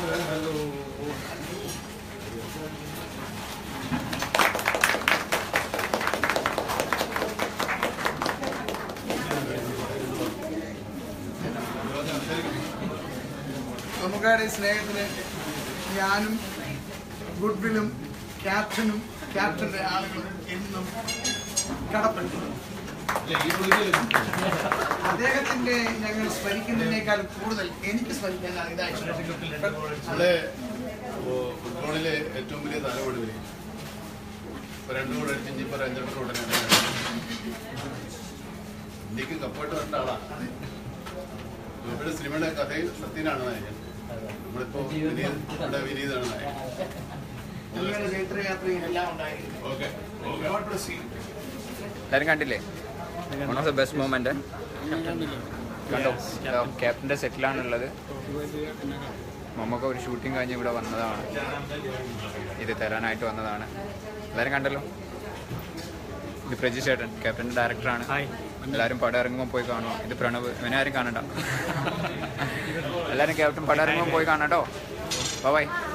നമുക്കാരുടെ സ്നേഹത്തിന് ഞാനും ഗുഡ്വില്ലും ക്യാപ്റ്റനും ക്യാപ്റ്റന്റെ ആളുകളും എന്നും കടപ്പെട്ടു അദ്ദേഹത്തിന്റെ ഞങ്ങൾ സ്മരിക്കുന്നതിനേക്കാൾ കൂടുതൽ എനിക്ക് സ്മരിക്കാനാണ് ഇതായിട്ട് നമ്മളെ ഫുട്ബോളിലെ ഏറ്റവും വലിയ താരപൊടിവില് ഇപ്പൊ രണ്ടു കൂടെ അടിച്ച് ഇനിയിപ്പോ ഒരു അഞ്ചെട്ട് ഉടനെ ഇന്ത്യക്ക് കപ്പായിട്ട് വരേണ്ട ആളാ ഇവിടെ സിനിമയുടെ കഥയിൽ സത്യനാണ് നായകൻ നമ്മളിപ്പോ വിനീത് ഇവിടെ വിനീതാണ് നായകൻ ഞങ്ങളുടെ ചൈത്രയാത്രയും എല്ലാം ഉണ്ടായിരുന്നു ഓക്കെ God bless you. എല്ലാവരും കണ്ടില്ലേ one of the best moment കണ്ടോ ക്യാപ്റ്റന്റെ സെറ്റിലാണുള്ളത് മമ്മൊക്കെ ഒരു ഷൂട്ടിംഗ് കഴിഞ്ഞ് ഇവിടെ വന്നതാണ് ഇത് തരാനായിട്ട് വന്നതാണ് എല്ലാവരും കണ്ടല്ലോ ഇത് പ്രജി ചേട്ടൻ ക്യാപ്റ്റന്റെ ഡയറക്ടറാണ് എല്ലാവരും പടം ഇറങ്ങുമ്പോൾ പോയി കാണുക ഇത് പ്രണവ് ഇവനെ ആരും കാണണ്ട എല്ലാവരും ക്യാപ്റ്റൻ പടം ഇറങ്ങുമ്പോൾ പോയി കാണട്ടോ ബൈ